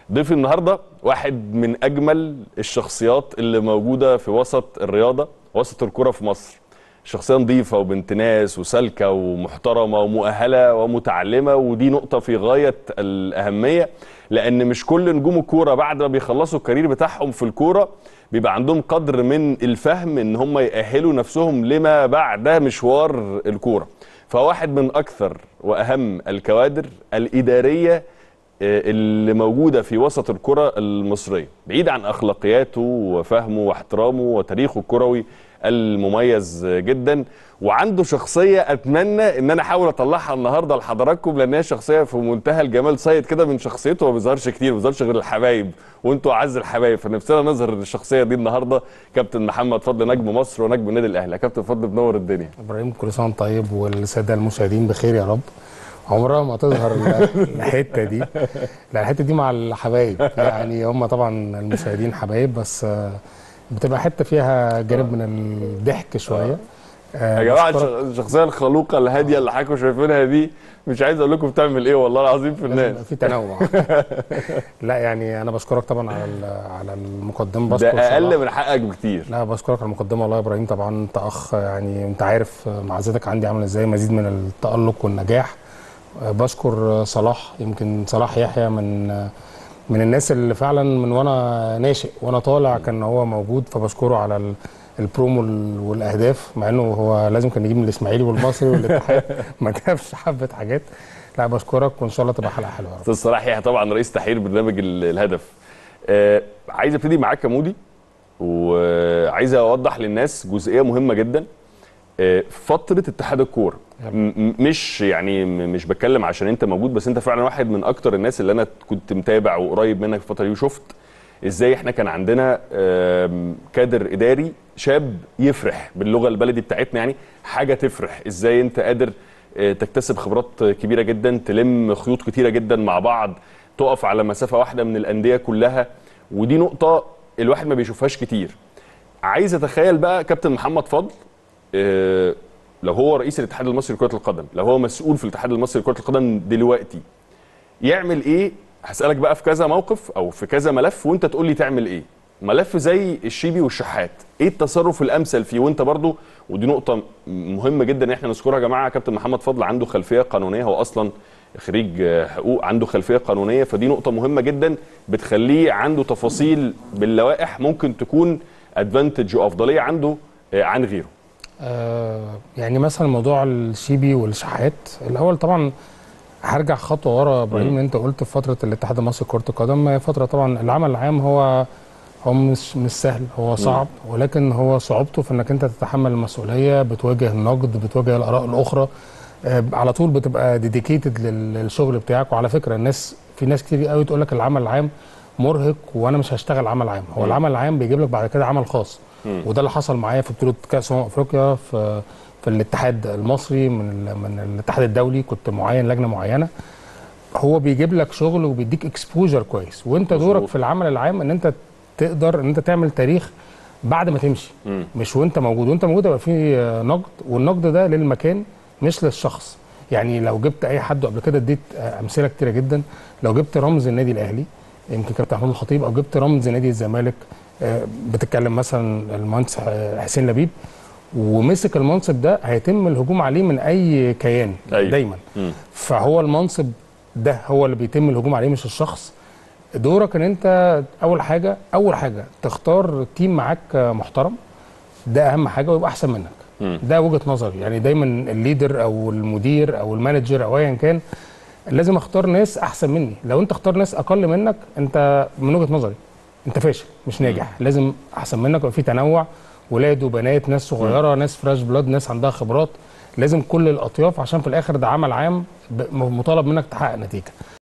ضيفي النهارده واحد من اجمل الشخصيات اللي موجوده في وسط الرياضه وسط الكره في مصر شخصيه نظيفه وبنت ناس وسالكه ومحترمه ومؤهله ومتعلمه ودي نقطه في غايه الاهميه لان مش كل نجوم الكوره بعد ما بيخلصوا الكارير بتاعهم في الكوره بيبقى عندهم قدر من الفهم ان هم يأهلوا نفسهم لما بعد مشوار الكوره فواحد من اكثر واهم الكوادر الاداريه اللي موجوده في وسط الكره المصريه بعيد عن اخلاقياته وفهمه واحترامه وتاريخه الكروي المميز جدا وعنده شخصيه اتمنى ان انا احاول اطلعها النهارده لحضراتكم لان هي شخصيه في منتهى الجمال صيد كده من شخصيته ما بيظهرش كتير ما بيظهرش غير الحبايب وانتوا اعز الحبايب فنفسنا نظهر الشخصيه دي النهارده كابتن محمد فضل نجم مصر ونجم النادي الاهلي كابتن فضل بنور الدنيا ابراهيم كل سنه طيب والساده المشاهدين بخير يا رب عمرها ما تظهر الحته دي لا الحته دي مع الحبايب يعني هم طبعا المشاهدين حبايب بس بتبقى حته فيها جانب من الضحك شويه يا جماعه الشخصيه الخلوقه الهاديه اللي حضراتكم شايفينها دي مش عايز اقول لكم بتعمل ايه والله العظيم في الناس في تنوع لا يعني انا بشكرك طبعا على على المقدمه ده بشكر اقل صلاح. من حقك بكتير لا بشكرك على المقدمه والله يا ابراهيم طبعا انت اخ يعني انت عارف معزتك عندي عامله ازاي مزيد من التالق والنجاح بشكر صلاح يمكن صلاح يحيى من من الناس اللي فعلا من وانا ناشئ وانا طالع كان هو موجود فبشكره على ال- البرومو والاهداف مع انه هو لازم كان يجيب من الاسماعيلي والمصري والاتحاد ما جابش حبه حاجات لا بشكرك وان شاء الله تبقى حلقه حلوه يا رب. استاذ صلاح يحيى طبعا رئيس تحرير برنامج ال- الهدف آه عايز ابتدي معاك يا مودي وعايز اوضح للناس جزئيه مهمه جدا آه فتره اتحاد الكوره م- م- مش يعني م- مش بتكلم عشان انت موجود بس انت فعلا واحد من اكتر الناس اللي انا كنت متابع وقريب منك في الفتره دي وشفت ازاي احنا كان عندنا آم، كادر اداري شاب يفرح باللغه البلدي بتاعتنا يعني حاجه تفرح ازاي انت قادر آه، تكتسب خبرات كبيره جدا تلم خيوط كتيره جدا مع بعض تقف على مسافه واحده من الانديه كلها ودي نقطه الواحد ما بيشوفهاش كتير عايز اتخيل بقى كابتن محمد فضل آه، لو هو رئيس الاتحاد المصري لكره القدم لو هو مسؤول في الاتحاد المصري لكره القدم دلوقتي يعمل ايه هسالك بقى في كذا موقف او في كذا ملف وانت تقول لي تعمل ايه ملف زي الشيبي والشحات ايه التصرف الامثل فيه وانت برضو ودي نقطه مهمه جدا ان احنا نذكرها يا جماعه كابتن محمد فضل عنده خلفيه قانونيه هو اصلا خريج آه، حقوق عنده خلفيه قانونيه فدي نقطه مهمه جدا بتخليه عنده تفاصيل باللوائح ممكن تكون ادفانتج وافضليه عنده آه، عن غيره آه يعني مثلا موضوع الشيبي والشحات الاول طبعا هرجع خطوه ورا يا ابراهيم انت قلت في فتره الاتحاد المصري لكره القدم هي فتره طبعا العمل العام هو هو مش مش سهل هو صعب ولكن هو صعوبته في انك انت تتحمل المسؤوليه بتواجه النقد بتواجه الاراء الاخرى آه على طول بتبقى ديديكيتد للشغل بتاعك وعلى فكره الناس في ناس كتير قوي تقول لك العمل العام مرهق وانا مش هشتغل عمل عام هو العمل العام بيجيب لك بعد كده عمل خاص وده اللي حصل معايا في بطوله كاس امم افريقيا في في الاتحاد المصري من ال- من الاتحاد الدولي كنت معين لجنه معينه هو بيجيب لك شغل وبيديك اكسبوجر كويس وانت مظبوط. دورك في العمل العام ان انت تقدر ان انت تعمل تاريخ بعد ما تمشي مم. مش وانت موجود وانت موجود يبقى في آه، نقد والنقد ده للمكان مش للشخص يعني لو جبت اي حد قبل كده اديت آه، امثله كتيره جدا لو جبت رمز النادي الاهلي يمكن كابتن محمود الخطيب او جبت رمز نادي الزمالك آه، بتتكلم مثلا المهندس آه، حسين لبيب ومسك المنصب ده هيتم الهجوم عليه من اي كيان أيوة. دايما مم. فهو المنصب ده هو اللي بيتم الهجوم عليه مش الشخص دورك ان انت اول حاجه اول حاجه تختار تيم معاك محترم ده اهم حاجه ويبقى احسن منك مم. ده وجهه نظري يعني دايما الليدر او المدير او المانجر او ايا كان لازم اختار ناس احسن مني لو انت اختار ناس اقل منك انت من وجهه نظري انت فاشل مش ناجح لازم احسن منك يبقى في تنوع ولاد وبنات ناس صغيره ناس فراش بلاد ناس عندها خبرات لازم كل الاطياف عشان في الاخر ده عمل عام ب- مطالب منك تحقق نتيجه